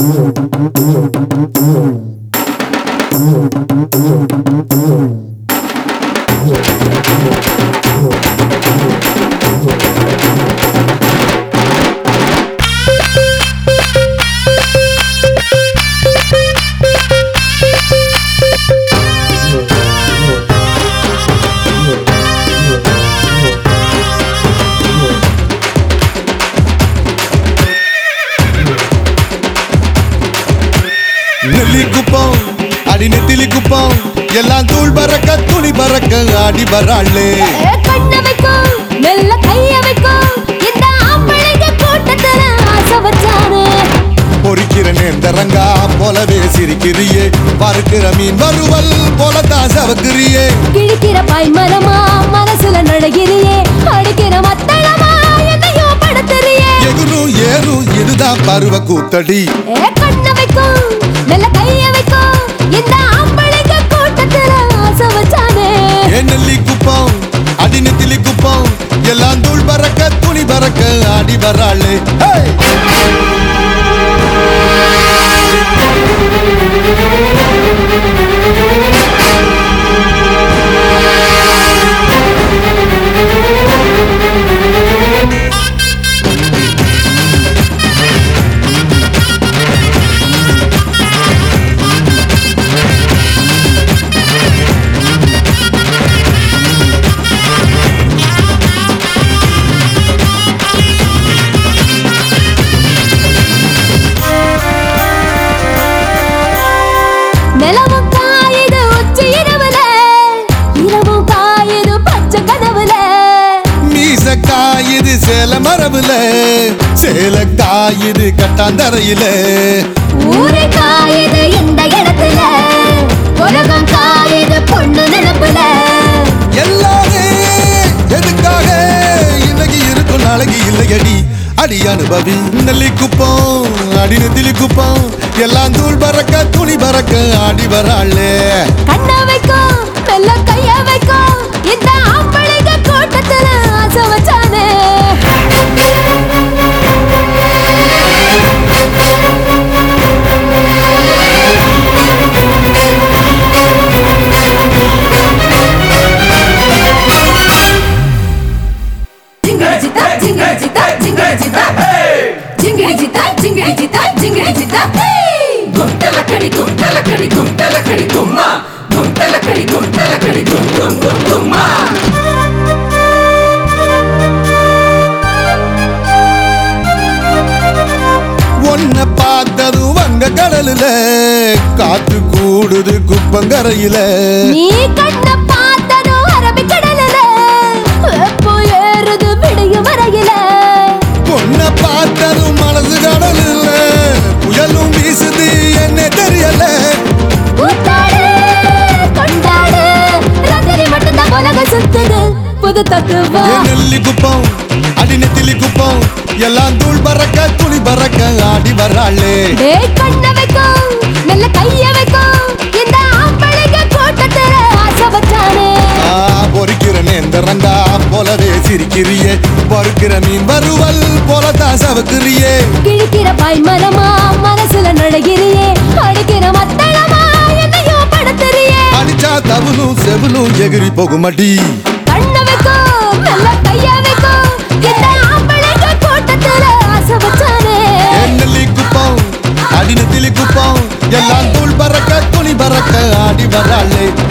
நெல்லி குப்பம் அடி நெத்திலி குப்பம் எல்லாம் தூள் பறக்க துணி பறக்க ஆடி வராளே ஏ, கண்ணை வைக்கும், மெல்ல கைய வைக்கும், இந்த ஆம்பளைங்க கூட்டத்துல ஆசை வச்சானே. பொறிக்கிற நேர்ந்தரங்கா போலவே சிரிக்கிறியே பறக்கிற மீன் வறுவல் போல தான் சவக்கிறியே கிழிக்கிற பாய்மரமா மனசுல நுழைகிறியே அடிக்கிற மத்தளமா என்னையோ படுத்துறியே எகுரும் ஏறும் இதுதான் பருவ கூத்தடி ஏ, கண்ணை வைக்கும், மெல்ல கைய வைக்கும், இந்த ஆம்பளைங்க கூட்டத்துல ஆசை வச்சானே. ஏ நெல்லி குப்பம் அடி நெத்திலி குப்பம் எல்லாம் தூள் பறக்க துணி பறக்க ஆடி வராளே ஹே! நிலவும் காயுது உச்சி இரவுல, இரவும் காயுது பச்சை கனவுல. மீச காயுது சேல மரபுல சேல காயுது கட்டாந்தரையில ஊரே காயுது இந்த இடத்துல உலகம் காயுது பொண்ணு நினப்புல எல்லாமே எதுக்காக இன்னைக்கு இருக்கும் நாளைக்கு இல்லையடி அடி அனுபவி நெல்லி குப்பம் அடி நெத்திலி குப்பம் எல்லாம் தூள் பறக்க துணி பறக்க ஆடி வராளே கண்ண வைக்கும் மெல்ல கைய வைக்கும் இந்த ஆம்பளைங்க கூட்டத்துல ஆசை வச்சானே Jingle jita, jingle jita, jingle jita, hey! Jingle jita, jingle jita, jingle jita, hey! గుంటల కడి గుంటల కడి గుంటల కడి గుమ్మ గుంటల కడి గుంటల కడి గుమ్ గుమ్ గుమ్ గుమ్మ ஒன்ன பார்த்ததும் வங்க கடலுல காத்து கூடுது குப்பங்கரையில நீ கண்ண பார்த்ததும் அரபிக்கடலுல எப்போ ஏறுது விடியும் வரையில பொண்ண பார்த்ததும் மனசு கடலுல புயலும் வீசுது என்ன தெரியல கூத்தாடு கொண்டாடு ரத்தனி மட்டும்தான் உலகம் சுத்துது புது தத்துவம் ஏ நெல்லி குப்பம் அடி நெத்திலி குப்பம் எல்லாம் தூள் பறக்க துணி பறக்க ஆடி வராளே டேய் கண்ண வைக்கும் மெல்ல கைய வைக்கும் இந்த ஆம்பளைங்க கூட்டத்துல ஆசை வச்சானே ஆ, பொறிக்கிற நேந்தரங்கா போலவே சிரிக்கிறியே பொறுக்கிற மீன் வறுவல் போல தான் சவக்கிறியே கிழிக்கிற பாய்மரமா மனசுல நுழைகிறியே அடிக்கிற மத்தளமா என்னையோ படுத்துறியே அடிச்சா தவுலும் செவிலும் எகிரி போகுமடி கண்ண வைக்கும் மெல்ல கைய வைக்கும் இந்த ஆம்பளைங்க கூட்டத்துல ஆசை வச்சானே நெல்லி குப்பம் அடி நெத்திலி குப்பம் எல்லாம் தூள் பறக்க துணி பறக்க ஆடி வராளே